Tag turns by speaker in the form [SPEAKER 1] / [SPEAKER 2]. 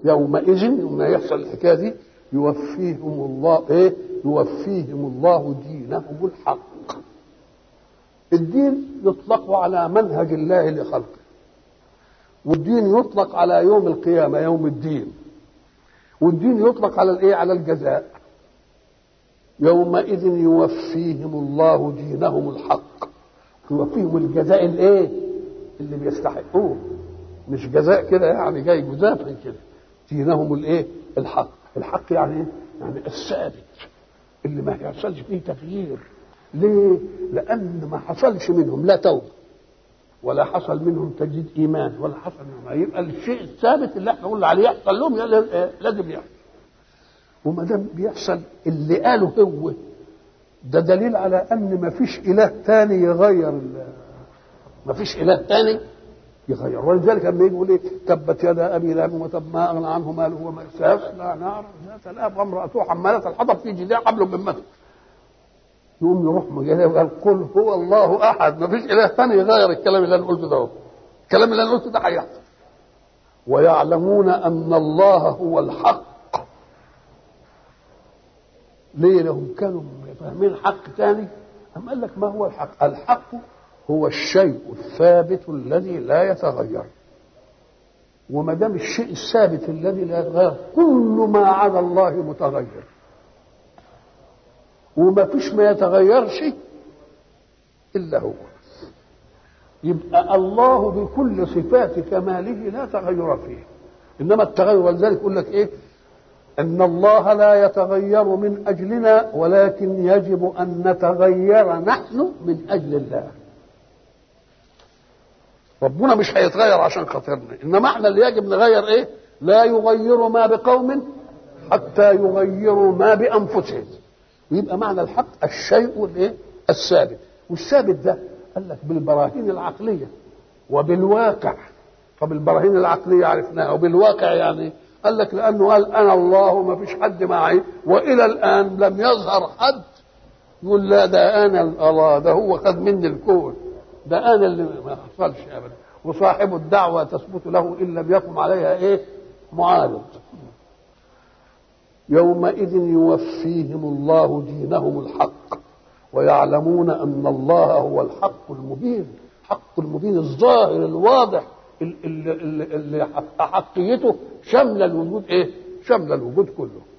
[SPEAKER 1] يومئذ يوم يحصل الحكايه دي يوفيهم الله ايه يوفيهم الله دينهم الحق الدين يطلق على منهج الله لخلقه والدين يطلق على يوم القيامه يوم الدين والدين يطلق على الايه على الجزاء يومئذ يوفيهم الله دينهم الحق يوفيهم الجزاء الايه اللي بيستحقوه مش جزاء كده يعني جاي جزافا كده دينهم الايه الحق الحق يعني ايه يعني الثابت اللي ما يحصلش فيه تغيير ليه لان ما حصلش منهم لا توبه ولا حصل منهم تجديد ايمان ولا حصل منهم يبقى الشيء الثابت اللي احنا قلنا عليه يحصل لهم لازم يحصل وما دام بيحصل اللي قاله هو ده دليل على ان ما فيش اله تاني يغير ما فيش اله تاني يغير ولذلك لما يجي يقول ايه تبت يدا ابي لهب وتب ما اغنى عنه ماله وما سيصلى نارا ذات لهب وامراته حماله الحطب في جدها حبل من مسد يقوم يروح مجاهد وقال قل هو الله احد ما فيش اله ثاني يغير الكلام اللي انا قلته ده الكلام اللي انا قلته ده هيحصل ويعلمون ان الله هو الحق ليه لهم كانوا فاهمين حق ثاني أم قال لك ما هو الحق الحق هو الشيء الثابت الذي لا يتغير وما دام الشيء الثابت الذي لا يتغير كل ما عدا الله متغير وما فيش ما يتغيرش الا هو يبقى الله بكل صفات كماله لا تغير فيه انما التغير ولذلك يقول لك ايه ان الله لا يتغير من اجلنا ولكن يجب ان نتغير نحن من اجل الله ربنا مش هيتغير عشان خاطرنا انما احنا اللي يجب نغير ايه لا يغير ما بقوم حتى يغيروا ما بانفسهم ويبقى معنى الحق الشيء الايه الثابت والثابت ده قال لك بالبراهين العقليه وبالواقع طب البراهين العقليه عرفناها وبالواقع يعني قال لك لانه قال انا الله ما فيش حد معي والى الان لم يظهر حد يقول لا ده انا الله ده هو خد مني الكون ده انا اللي ما حصلش ابدا وصاحب الدعوه تثبت له ان لم يقم عليها ايه معارض يومئذ يوفيهم الله دينهم الحق ويعلمون ان الله هو الحق المبين الحق المبين الظاهر الواضح اللي, اللي, اللي حقيته شامله الوجود ايه شامله الوجود كله